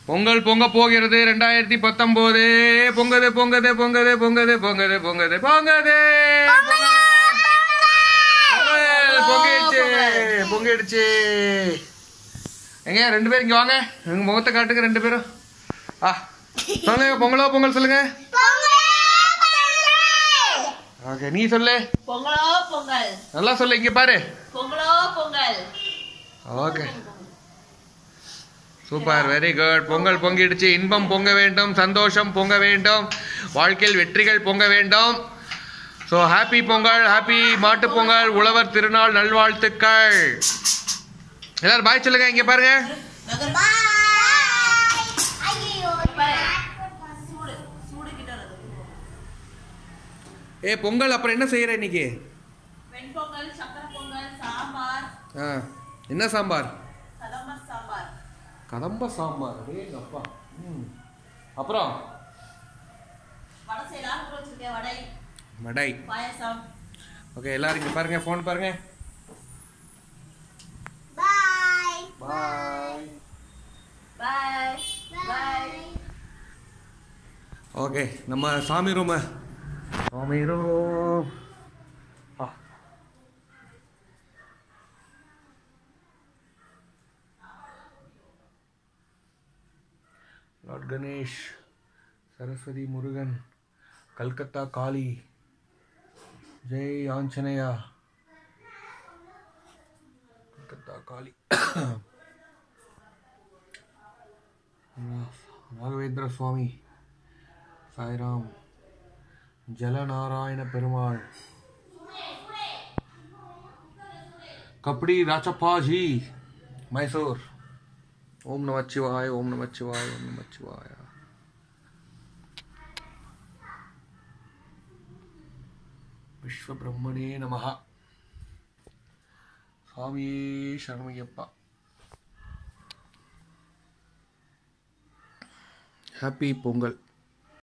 பொங்கல் பொங்க போகிறது ரெண்டாயிரத்தி பத்தொன்பது பொங்கது பொங்கது பொங்கது பொங்கது பொங்கது பொங்கது பொங்கது பொங்கல் பொங்கிடுச்சு பொங்கிடுச்சு எங்க ரெண்டு பேரும் இங்க வாங்க எங்க முகத்தை காட்டுங்க ரெண்டு பேரும் ஆ சொல்லுங்க பொங்கலோ பொங்கல் சொல்லுங்க ஓகே நீ சொல்லு பொங்கலோ பொங்கல் நல்லா சொல்லு இங்க பாரு பொங்கலோ Pongal okay super very good Pongal பொங்கிடுச்சு இன்பம் பொங்க வேண்டும் சந்தோஷம் பொங்க வேண்டும் வாழ்க்கையில் வெற்றிகள் பொங்க வேண்டும் ஸோ ஹாப்பி பொங்கல் ஹாப்பி மாட்டு பொங்கல் உழவர் திருநாள் நல்வாழ்த்துக்கள் எல்லாரும் பாய் சொல்லுங்க இங்க பாருங்க சூடு சூடு கிட்ட வருது ஏ பொங்கல் அப்புறம் என்ன செய்யற இன்னைக்கு வெண்பொங்கல் சக்கரை பொங்கல் சாம்பார் ஆ என்ன சாம்பார் கதம்ப சாம்பார் கதம்ப சாம்பார் அடேங்க அப்பா ம் அப்புறம் வடை செய்யலாம் வச்சிருக்கேன் வடை மடை பாயசம் ஓகே எல்லாரும் இங்க பாருங்க ஃபோன் பாருங்க Bye. பாய் பாய் பாய் ஓகே நம்ம சாமி ரூம் சாமி ரூம் ஆ லார்ட் கணேஷ் சரஸ்வதி முருகன் கல்கத்தா காளி ஜெய் ஆஞ்சநேயா கல்கத்தா காளி ராகவேந்திர சுவாமி சாய்ராம் ஜலநாராயண பெருமாள் கபடி ராச்சப்பாஜி மைசூர் ஓம் நமச்சிவாய் ஓம் நமச்சிவாய் ஓம் நமச்சிவாய விஸ்வபிரம்மணே நமஹ சுவாமியே சரணமையப்பா ஹாப்பி பொங்கல்